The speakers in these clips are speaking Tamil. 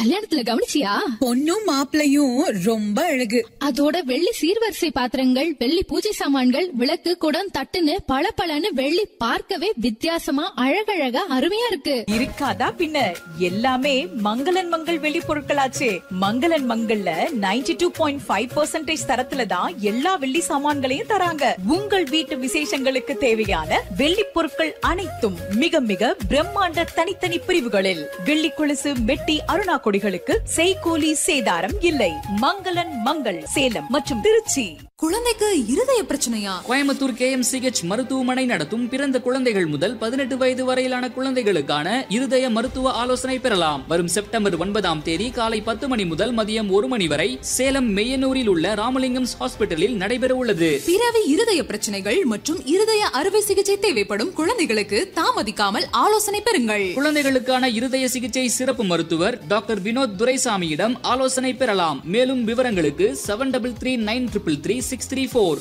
கல்யாணத்துல கவனிச்சியா பொண்ணும் மாப்பிளையும் ரொம்ப அழகு அதோட வெள்ளி சீர்வரிசை பாத்திரங்கள் வெள்ளி பூஜை சாமான்கள் விளக்கு குடம் தட்டுன்னு பளபளன்னு வெள்ளி பார்க்கவே வித்தியாசமா அழகழகா அருமையா இருக்கு இருக்காதா பின்ன எல்லாமே மங்களன் மங்கள் வெளி பொருட்களாச்சே மங்களன் மங்கள்ல 92.5% டூ பாயிண்ட் ஃபைவ் தரத்துல தான் எல்லா வெள்ளி சாமான்களையும் தராங்க உங்கள் வீட்டு விசேஷங்களுக்கு தேவையான வெள்ளி பொருட்கள் அனைத்தும் மிக மிக பிரம்மாண்ட தனித்தனி பிரிவுகளில் வெள்ளி கொலுசு மெட்டி அருணா கொடிகளுக்கு செய்கூலி சேதாரம் இல்லை மங்களன் மங்கள் சேலம் மற்றும் திருச்சி குழந்தைக்கு இருதய பிரச்சனையா கோயம்புத்தூர் கேஎம்சிஹெச் மருத்துவமனை நடத்தும் பிறந்த குழந்தைகள் முதல் பதினெட்டு வயது வரையிலான குழந்தைகளுக்கான இருதய மருத்துவ ஆலோசனை பெறலாம் வரும் செப்டம்பர் ஒன்பதாம் தேதி காலை பத்து மணி முதல் மதியம் ஒரு மணி வரை சேலம் மெய்யனூரில் உள்ள ராமலிங்கம்ஸ் ஹாஸ்பிட்டலில் நடைபெற உள்ளது பிறவி இருதய பிரச்சனைகள் மற்றும் இருதய அறுவை சிகிச்சை தேவைப்படும் குழந்தைகளுக்கு தாமதிக்காமல் ஆலோசனை பெறுங்கள் குழந்தைகளுக்கான இருதய சிகிச்சை சிறப்பு மருத்துவர் டாக்டர் வினோத் துரைசாமியிடம் ஆலோசனை பெறலாம் மேலும் விவரங்களுக்கு seven double three nine triple three six three four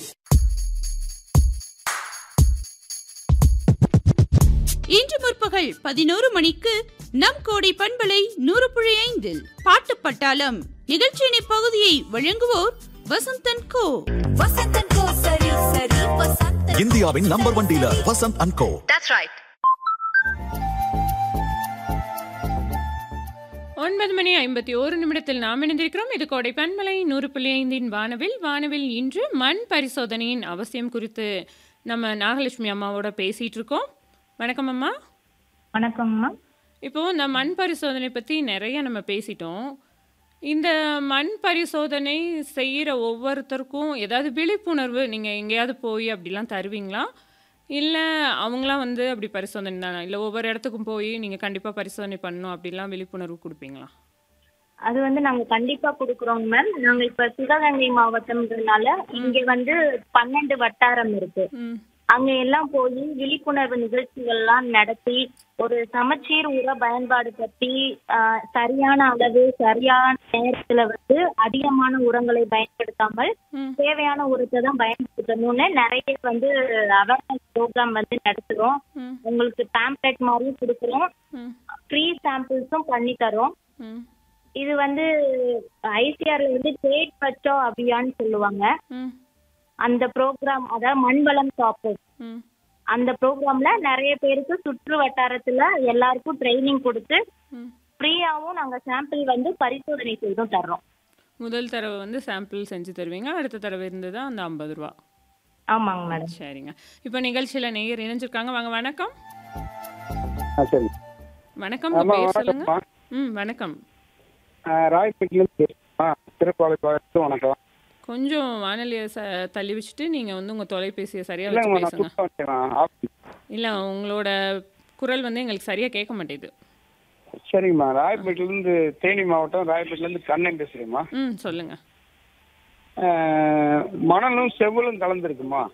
இன்று முற்பகல் பதினோரு மணிக்கு நம் கோடை பண்பலை நூறு புள்ளி ஐந்தில் பாட்டு பட்டாளம் நிகழ்ச்சியின் இப்பகுதியை வழங்குவோர் வசந்தன் கோ இந்தியாவின் number one dealer Vasanth and co ஒன்பது மணி ஐம்பத்தி ஒரு நிமிடத்தில் நாம் இணைந்திருக்கிறோம் இது கோடை பன்மலை நூறு புள்ளி ஐந்தின் வானவில் வானவில் இன்று மண் பரிசோதனையின் அவசியம் குறித்து நம்ம நாகலட்சுமி அம்மாவோட பேசிட்டு இருக்கோம் வணக்கம் அம்மா வணக்கம்மா இப்போ இந்த மண் பரிசோதனை பற்றி நிறைய நம்ம பேசிட்டோம் இந்த மண் பரிசோதனை செய்கிற ஒவ்வொருத்தருக்கும் ஏதாவது விழிப்புணர்வு நீங்கள் எங்கேயாவது போய் அப்படிலாம் தருவீங்களா இல்லை அவங்களாம் வந்து அப்படி பரிசோதனை தானே இல்லை ஒவ்வொரு இடத்துக்கும் போய் நீங்கள் கண்டிப்பாக பரிசோதனை பண்ணணும் அப்படிலாம் விழிப்புணர்வு கொடுப்பீங்களா அது வந்து நாங்க கண்டிப்பா கொடுக்குறோங்க மேம் நாங்க இப்ப சிவகங்கை மாவட்டம்ன்றதுனால இங்க வந்து பன்னெண்டு வட்டாரம் இருக்கு ம் அங்க எல்லாம் போய் விழிப்புணர்வு நிகழ்ச்சிகள்லாம் நடத்தி ஒரு சமச்சீர் உர பயன்பாடு பத்தி ஆஹ், சரியான அளவு சரியான நேரத்துல வந்து அதிகமான உரங்களை பயன்படுத்தாமல் ம் தேவையான உரத்தை தான் பயன்படுத்தணும்னு நிறைய வந்து அவேர்னஸ் ப்ரோக்ராம் வந்து நடத்துறோம் ம் உங்களுக்கு பேம்ப்ளெட் மாதிரியும் கொடுக்குறோம் ம் ஃப்ரீ சாம்பிள்ஸும் பண்ணி தரோம் ம் இது வந்து ஐசிஆர்ல வந்து கேட் பச்சோ அபியான்னு சொல்லுவாங்க ம் அந்த ப்ரோக்ராம் அதாவது மண்வளம் காப்பு ம் அந்த ப்ரோக்ராம்ல நிறைய பேருக்கு சுற்று வட்டாரத்துல எல்லாருக்கும் ட்ரைனிங் கொடுத்து ம் ஃப்ரீயாவும் நாங்க சாம்பிள் வந்து பரிசோதனை செய்தும் தர்றோம் முதல் தடவை வந்து சாம்பிள் செஞ்சு தருவீங்க அடுத்த தடவை இருந்தது அந்த ஐம்பது ரூபா ஆமாங்க மேடம் சரிங்க இப்போ நிகழ்ச்சியில் நேயர் இணைஞ்சிருக்காங்க வாங்க வணக்கம் ஆ சரி வணக்கம் உங்க ஆமா, பேர் சொல்லுங்க வணக்கம்மா. ம் வணக்கம் ஆ, ராயப்பேட்டிலேருந்து ஆ திருப்பாளையத்து வணக்கம் கொஞ்சம் வானொலியை ச தள்ளி வச்சுட்டு நீங்கள் வந்து உங்கள் தொலைபேசியை சரியாக இல்லைங்கம்மா வச்சு நான் பேசுங்க புதுசாக வந்துட்டேன் ஆஃபீஸ் இல்லை உங்களோட குரல் வந்து எங்களுக்கு சரியாக கேட்க மாட்டேங்குது சரிங்கம்மா ராயப்பேட்டிலேருந்து தேனி மாவட்டம் ராயப்பேட்டிலேருந்து கண்ணன் பேசுகிறேம்மா ம் சொல்லுங்கள் மணலும் செவ்வலும் கலந்துருக்குமா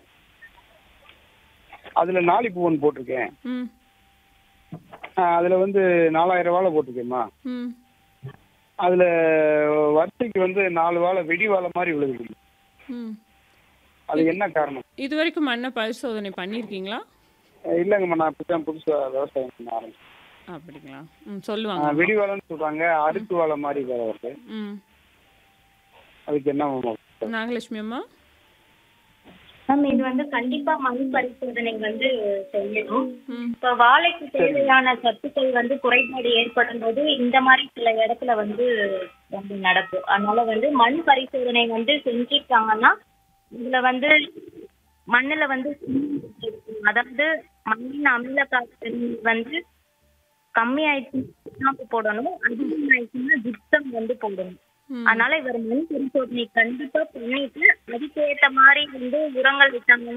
அதில் நாளிப்பூ ஒன்று போட்டிருக்கேன் ம் அதில் வந்து நாலாயிரம் வாழை போட்டிருக்கேம்மா ம் அதில் வரிசைக்கு வந்து நாலு வாழை வெடி வாழை மாதிரி விழுகுது ம் அது என்ன காரணம் இது வரைக்கும் மண்ணை பரிசோதனை பண்ணியிருக்கீங்களா இல்லைங்கம்மா நான் இப்போ தான் புதுசாக விவசாயம் பண்ண ஆரம்பிச்சேன் அப்படிங்களா ம் ஆ, சொல்லுவாங்க வெடி வாழைன்னு சொல்கிறாங்க அறுத்து வாழை மாதிரி வேற வருது ம் அதுக்கு என்ன நாகலட்சுமி அம்மா மேம் இது வந்து கண்டிப்பா மண் பரிசோதனை வந்து செய்யணும் ம் இப்ப வாழைக்கு தேவையான சத்துக்கள் வந்து குறைபாடு ஏற்படும் போது இந்த மாதிரி சில இடத்துல வந்து வந்து நடக்கும் அதனால வந்து மண் பரிசோதனை வந்து செஞ்சுட்டாங்கன்னா இதுல வந்து மண்ணுல வந்து அதாவது மண்ணின் அமில காற்று வந்து கம்மி ஆயிடுச்சுன்னா போடணும் அதிகமாயிடுச்சுன்னா ஜிப்சம் வந்து போடணும் ம் அதனால இவர் மண் பரிசோதனை கண்டிப்பா பண்ணிட்டு அதுக்கு ஏத்த மாதிரி வந்து உரங்கள் விட்டாங்க